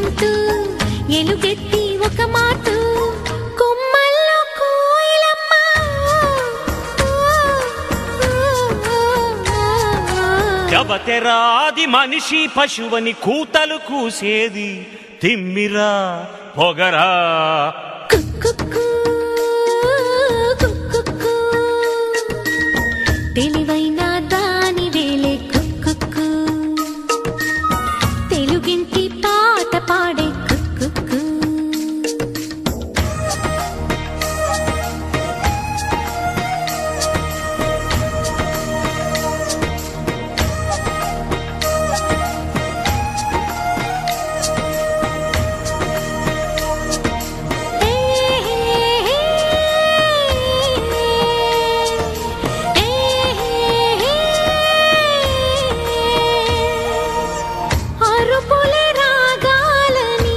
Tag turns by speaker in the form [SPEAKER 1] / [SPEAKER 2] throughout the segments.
[SPEAKER 1] మనిషంటూ ఎలుగెత్తి ఒక మాటు కొమ్మల్లో కోయిలమ్మ
[SPEAKER 2] జబతెరాది మనిషి పశువని కూతలు కూసేది తిమ్మిరా పొగరా
[SPEAKER 1] కుక్కుక్కు, కుక్కుక్కు. తెలివైన దాని వేలే కుక్కుక్కు తెలుగింటి పాట పాడే కుక్కుక్కు అరుపుల రాగాలని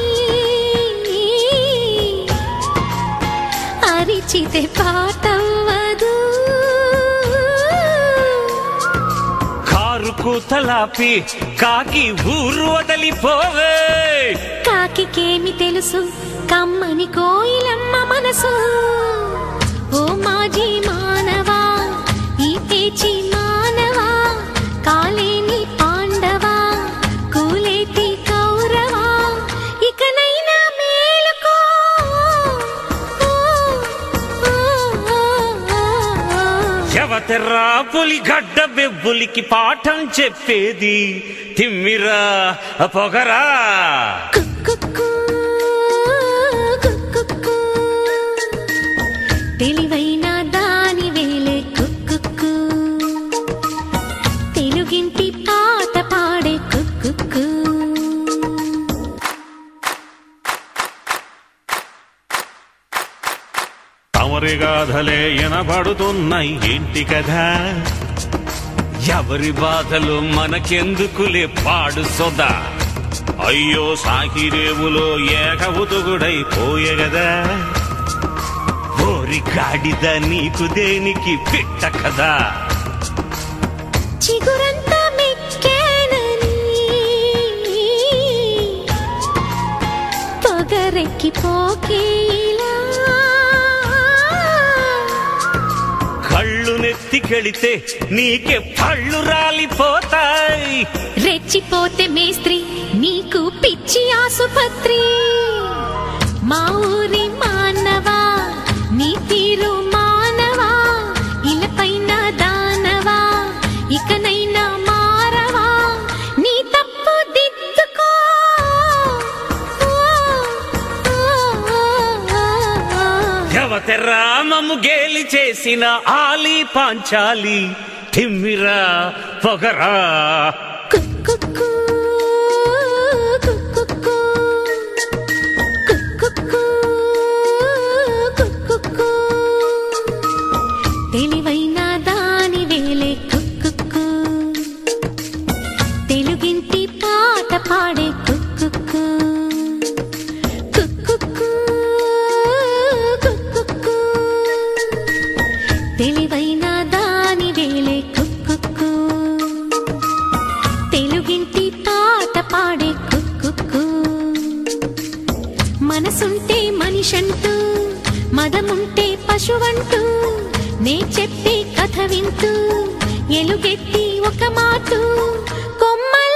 [SPEAKER 1] అరిచితే పాటవ్వదు
[SPEAKER 2] కారు కూతలాపి కాకి ఊరు వదలిపోవే
[SPEAKER 1] కాకికేమి తెలుసు కమ్మని కోయిలమ్మ మనసు ఓ మాజీ మానవా ఈ పేచి మానవా కాలేని పాండవా కూలేటి కౌరవా ఇకనైనా మేలుకో
[SPEAKER 2] ఎవతెర్రా పులి గడ్డ బెబ్బులికి పాఠం చెప్పేది తిమ్మిరా పొగరా
[SPEAKER 1] కుక్కుక్కు, కుక్కుక్కు. తెలివైన దాని వేలే కుక్కుక్కు తెలుగింటి పాట పాడే కుక్కుక్కు
[SPEAKER 2] తమరి గాథలే ఎనబడుతున్నాయి ఏంటి కదా ఎవరి బాధలు మనకెందుకులే పాడు సొదా అయ్యో సాకిరేవులో ఏకవుతుగుడై పోయే కదా ఓరి గాడిద నీకు దేనికి పిట్ట కదా
[SPEAKER 1] చిగురంతా మెక్కేనని పొగరెక్కి పోకేలా
[SPEAKER 2] కళ్ళు నెత్తికెళితే నీకే పళ్ళు రాలిపోతాయి
[SPEAKER 1] రెచ్చిపోతే మేస్త్రి నీకు పిచ్చి ఆసుపత్రి మా ఊరి మానవా నీ తీరు మానవా ఇలపైన దానవా ఇకనైనా మారవా నీ తప్పు దిద్దుకో
[SPEAKER 2] దేవతెరామము గేలి చేసిన ఆలి పాంచాలి తిమ్మిరా పొగరా
[SPEAKER 1] కుక్కుక్కు, కుక్కుక్కు, కుక్కుక్కు, కుక్కుక్కు. తెలివైన దాని వేలే కుక్కుక్కు తెలుగింటి పాట పాడే కుక్కుక్కు కుక్కుక్కు, కుక్కుక్కు. తెలివైన దాని వేలే కుక్కుక్కు తెలుగింటి పాట పాడే కుక్కుక్కు మనసుంటే మనిషంటూ మదముంటే పశువంటూ నే చెప్పే కథ వింటూ ఎలుగెత్తి ఒక మాటు కొమ్మల